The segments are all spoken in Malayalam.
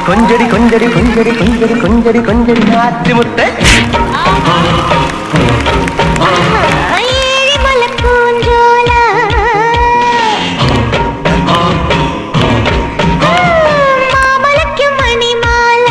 കൊഞ്ചടി കൊഞ്ചടി കൊഞ്ചടി കൊഞ്ചടി കൊഞ്ചടി കൊഞ്ചടി ആറ്റുമുട്ട് ഏഴിമലപ്പൂഞ്ചോല. മാമലയ്ക്കും മണിമാല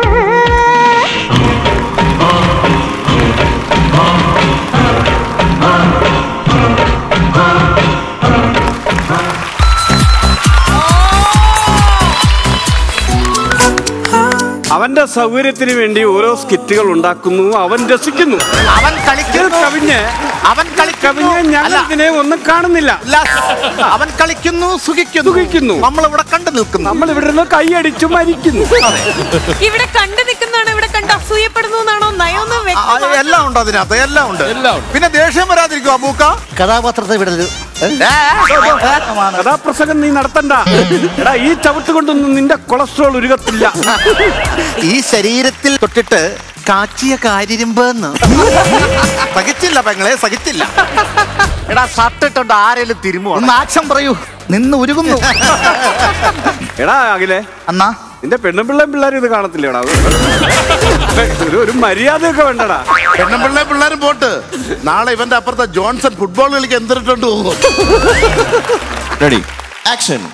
അവന്റെ സൗകര്യത്തിന് വേണ്ടി ഓരോ സ്കിറ്റുകൾ ഉണ്ടാക്കുന്നു അവൻ രസിക്കുന്നു അവൻ ഇതിൽ കളിക്കുന്നു കവിഞ്ഞ് അവൻ കളിക്കുന്നു കവിഞ്ഞ് ഞങ്ങൾ അല്ല, ഇതിനെ ഒന്നും കാണുന്നില്ല അല്ല, അവൻ കളിക്കുന്നു സുഖിക്കുന്നു സുഖിക്കുന്നു. നമ്മൾ ഇവിടെ കണ്ടു നിൽക്കുന്നു നമ്മൾ ഇവിടെ നിന്ന് കൈയടിച്ചു മരിക്കുന്നു ഇവിടെ കണ്ടു നിൽക്കുന്നതാണോ ഇവിടെ കണ്ട് അസൂയപ്പെടുന്നു എന്നാണോ നയൊന്ന് ആ, വ്യക്തമാക്കണം. എല്ലാം ഉണ്ട് അതിനകത്ത് എല്ലാം ഉണ്ട് എല്ലാം ഉണ്ട്. പിന്നെ ദേഷ്യം വരാതിരിക്കും അബൂക്ക കഥാപാത്രത്തെ വിടരുത് കഥാപ്രസംഗം നീ നടത്തണ്ട എടാ ഈ ചവിട്ട് കൊണ്ടൊന്നും നിന്റെ കൊളസ്ട്രോൾ ഉരുകത്തില്ല ഈ ശരീരത്തിൽ തൊട്ടിട്ട് കാച്ചിയ കാര്യരുമ്പെന്ന് സഹിച്ചില്ല പെങ്ങളെ സഹിച്ചില്ല എടാ ഷർട്ട് ഇട്ടുണ്ട് ആരേലും തിരുമോ ഒന്ന് ആക്ഷൻ പറയൂ നിന്ന് ഉരുകുന്നു എടാ അഖിലേ അന്നാ നിന്റെ പെണ്ണും പിള്ളേം പിള്ളേരും ഇത് കാണത്തില്ലേടാ ഒരു ഒരു മര്യാദയൊക്കെ വേണ്ടടാ പെണ്ണും പിള്ളേ പിള്ളേരും പോട്ട് നാളെ ഇവന്റെ അപ്പുറത്തെ ജോൺസൺ ഫുട്ബോൾ കളിക്ക് എന്തിട്ടുണ്ട് പോകും റെഡി ആക്ഷൻ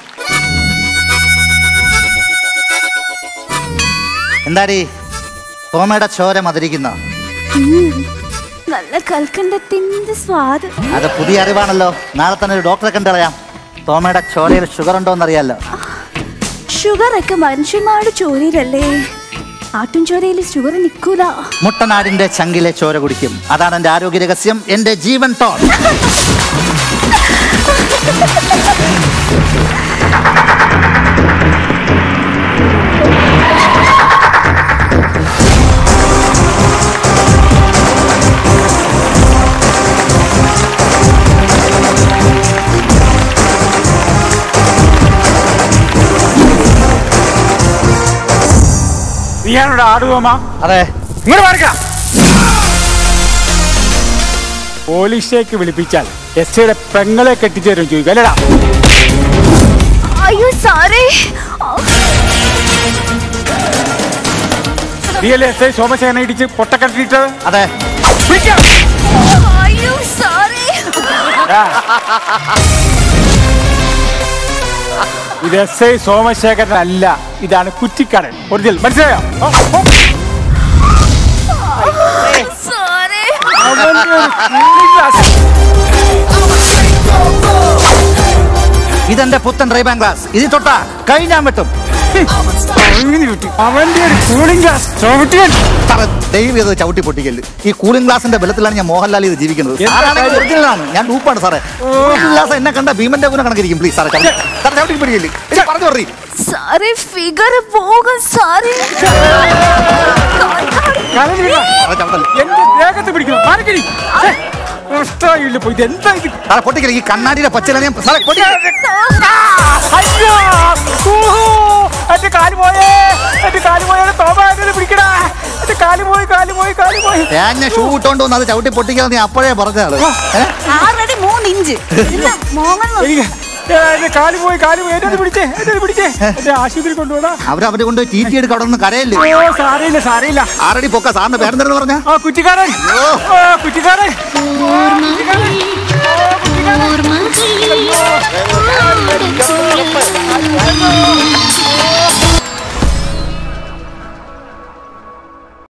എന്താടി തോമയുടെ ചോര മതിരിക്കുന്ന നല്ല കൽക്കണ്ടത്തിന്റെ സ്വാദ് അത് പുതിയ അറിവാണല്ലോ നാളെ തന്നെ ഒരു ഡോക്ടറെ കണ്ടറിയാം തോമയുടെ ചോരയിൽ ഷുഗർ ഉണ്ടോ എന്നറിയാലോ ഷുഗർ ഒക്കെ മനുഷ്യന്മാരുടെ ചോരയിലല്ലേ ആട്ടും ചോരയിൽ ഷുഗർ നിൽക്കൂല മുട്ടനാടിന്റെ ചങ്കിലെ ചോര കുടിക്കും അതാണ് എന്റെ ആരോഗ്യ രഹസ്യം എന്റെ ജീവൻ ടോൺ നീയാണോടാ ആടുവോമാ അതെ ഇങ്ങോട്ട് മാറിക്കാം പോലീസിലേക്ക് വിളിപ്പിച്ചാൽ എസ് ഐയുടെ പെങ്ങളെ കെട്ടിച്ചേരും ചോദിക്കും അല്ലടാ അയ്യോ സാറേ നീ അല്ലേ എസ് ഐ സോമസേന ഇടിച്ച് പൊട്ടക്കെട്ടിട്ട് അതെ അയ്യോ സാറേ ഇത് എസ് ഐ സോമശേഖരൻ അല്ല ഇതാണ് കുറ്റിക്കാരൻ ഒറിജിനൽ മനസ്സിലായോ ഓ, ഓ. സാറേ അവന്റെ ഒരു cooling glass. ഇതെന്റെ പുത്തൻ റൈബാൻ ഗ്ലാസ് ഇതിൽ തൊട്ടാ കൈ ഞാൻ വെട്ടും അങ്ങനെ കിട്ടി. അവന്റെ ഒരു കൂളിംഗ് ഗ്ലാസ് ചവിട്ടിയൻ സാറേ ദൈവം ഇത് ചവിട്ടി പൊട്ടിക്കല് ഈ കൂളിംഗ് ഗ്ലാസിന്റെ ബലത്തിലാണ് ഞാൻ മോഹൻലാൽ ഇത് ജീവിക്കുന്നത് എന്താ സാറാണെങ്കിൽ കാര്യം? ഒറിജിനൽ ആണ് ഞാൻ ഡൂപ്പാണ് സാറേ കൂളിംഗ് ഗ്ലാസ് എന്നെ കണ്ട ഭീമന്റെ കൂടെ കണക്കിരിക്കും പ്ലീസ് സാറേ ചവിട്ടി സാറേ ചവിട്ടി പിടിക്കല് ഇത് പറഞ്ഞു പറയും സാറേ ഫിഗർ പോകും സാറേ എന്റെ ദേഹത്ത് പിടിക്കണം മാറിക്കടി ഛെ, കഷ്ടമായില്ല പോയി എന്താ ഇത് സാറേ പൊട്ടിക്കല് ഈ കണ്ണാടിയുടെ പച്ചില ഞാൻ സാറേ പൊട്ടിക്കല് അയ്യോ ഊഹു, എന്റെ കാല് പോയേ എന്റെ കാല് പോയേ തോമ എന്നെ പിടിക്കടാ എന്റെ കാല് പോയി കാല് പോയി കാല് പോയി ഞാൻ ഷൂ ഇട്ടോണ്ട് വന്ന് അത് ചവിട്ടി പൊട്ടിക്കാന്ന് നീ അപ്പോഴേ പറഞ്ഞാള് ആറടി മൂന്ന് ഇഞ്ച് ഇന്ന് മോങ്ങൽ നോക്ക്. എനിക്ക് ഏ, എന്റെ കാല് പോയി കാല് പോയി എന്നെ ഒന്ന് പിടിച്ചേ എന്നെ ഒന്ന് പിടിച്ചേ എന്റെ ആശുപത്രി കൊണ്ടുപോടാ അവരവരെ കൊണ്ട് ചീറ്റി എടുക്ക അവിടെ നിന്ന് കരയല്ലേ ഓ സാരയില്ല സാരയില്ല ആറടി പൊക്ക സാറിന്റെ പേരെന്തെന്ന് പറഞ്ഞ ആ കുറ്റിക്കാരൻ ആ കുറ്റിക്കാരൻ